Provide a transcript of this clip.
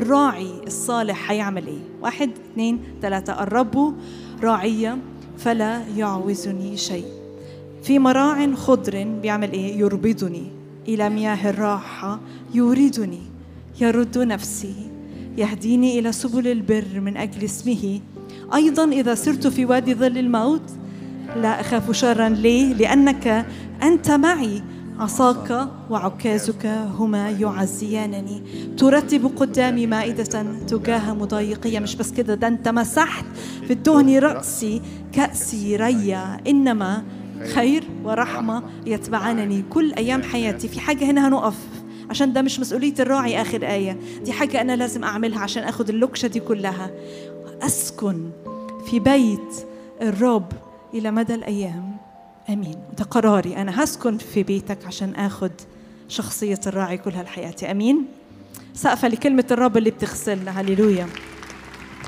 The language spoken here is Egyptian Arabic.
الراعي الصالح حيعمل ايه واحد اثنين ثلاثة الرب راعية فلا يعوزني شيء في مراع خضر بيعمل ايه يربضني الى مياه الراحة يوردني يرد نفسي يهديني الى سبل البر من اجل اسمه ايضا اذا سرت في وادي ظل الموت لا اخاف شرا ليه لانك انت معي عصاك وعكازك هما يعزيانني ترتب قدامي مائدة تجاه مضايقية مش بس كده ده انت مسحت في الدهن رأسي كأسي ريا إنما خير ورحمة يتبعانني كل أيام حياتي في حاجة هنا هنقف عشان ده مش مسؤولية الراعي آخر آية دي حاجة أنا لازم أعملها عشان أخد اللكشة دي كلها أسكن في بيت الرب إلى مدى الأيام امين ده قراري انا هسكن في بيتك عشان اخد شخصيه الراعي كل هالحياه امين سقفه لكلمه الرب اللي بتغسلنا هللويا